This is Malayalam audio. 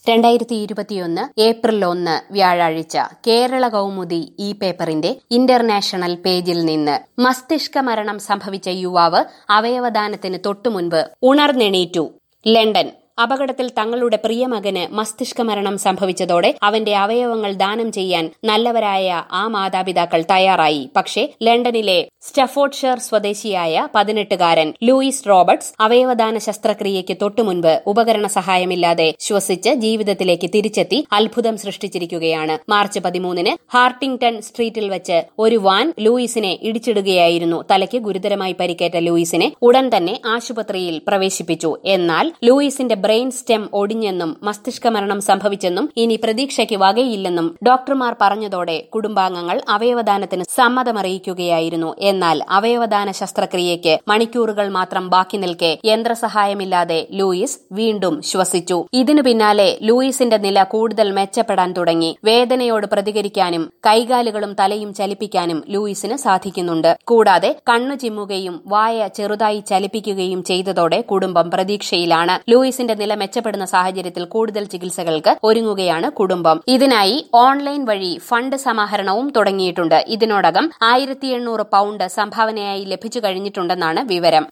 രണ്ടായിരത്തി ഇരുപത്തിയൊന്ന് ഏപ്രിൽ ഒന്ന് വ്യാഴാഴ്ച കേരള കൗമുദി ഈ പേപ്പറിന്റെ ഇന്റർനാഷണൽ പേജിൽ നിന്ന് മസ്തിഷ്ക മരണം സംഭവിച്ച യുവാവ് അവയവദാനത്തിന് തൊട്ടുമുൻപ് ഉണർന്നെണീറ്റു ലണ്ടൻ അപകടത്തിൽ തങ്ങളുടെ പ്രിയമകന് മസ്തിഷ്ക മരണം സംഭവിച്ചതോടെ അവന്റെ അവയവങ്ങൾ ദാനം ചെയ്യാൻ നല്ലവരായ ആ മാതാപിതാക്കൾ തയ്യാറായി പക്ഷേ ലണ്ടനിലെ സ്റ്റഫോർഡ്ഷെയർ സ്വദേശിയായ പതിനെട്ടുകാരൻ ലൂയിസ് റോബർട്സ് അവയവദാന ശസ്ത്രക്രിയയ്ക്ക് തൊട്ടുമുൻപ് ഉപകരണ സഹായമില്ലാതെ ശ്വസിച്ച് ജീവിതത്തിലേക്ക് തിരിച്ചെത്തി അത്ഭുതം സൃഷ്ടിച്ചിരിക്കുകയാണ് മാർച്ച് പതിമൂന്നിന് ഹാർട്ടിംഗ്ടൺ സ്ട്രീറ്റിൽ വെച്ച് ഒരു വാൻ ലൂയിസിനെ ഇടിച്ചിടുകയായിരുന്നു തലയ്ക്ക് ഗുരുതരമായി പരിക്കേറ്റ ലൂയിസിനെ ഉടൻ തന്നെ ആശുപത്രിയിൽ പ്രവേശിപ്പിച്ചു എന്നാൽ ലൂയിസിന്റെ ബ്രെയിൻ സ്റ്റെം ഒടിഞ്ഞെന്നും മസ്തിഷ്ക മരണം സംഭവിച്ചെന്നും ഇനി പ്രതീക്ഷയ്ക്ക് വകയില്ലെന്നും ഡോക്ടർമാർ പറഞ്ഞതോടെ കുടുംബാംഗങ്ങൾ അവയവദാനത്തിന് സമ്മതമറിയിക്കുകയായിരുന്നു എന്നാൽ അവയവദാന ശസ്ത്രക്രിയയ്ക്ക് മണിക്കൂറുകൾ മാത്രം ബാക്കി നിൽക്കെ യന്ത്രസഹായമില്ലാതെ ലൂയിസ് വീണ്ടും ശ്വസിച്ചു ഇതിനു പിന്നാലെ ലൂയിസിന്റെ നില കൂടുതൽ മെച്ചപ്പെടാൻ തുടങ്ങി വേദനയോട് പ്രതികരിക്കാനും കൈകാലുകളും തലയും ചലിപ്പിക്കാനും ലൂയിസിന് സാധിക്കുന്നുണ്ട് കൂടാതെ കണ്ണു ചിമ്മുകയും വായ ചെറുതായി ചലിപ്പിക്കുകയും ചെയ്തതോടെ കുടുംബം പ്രതീക്ഷയിലാണ് ലൂയിസിന്റെ നില മെച്ചപ്പെടുന്ന സാഹചര്യത്തിൽ കൂടുതൽ ചികിത്സകൾക്ക് ഒരുങ്ങുകയാണ് കുടുംബം ഇതിനായി ഓൺലൈൻ വഴി ഫണ്ട് സമാഹരണവും തുടങ്ങിയിട്ടുണ്ട് ഇതിനോടകം ആയിരത്തി എണ്ണൂറ് പൌണ്ട് സംഭാവനയായി ലഭിച്ചു കഴിഞ്ഞിട്ടുണ്ടെന്നാണ് വിവരം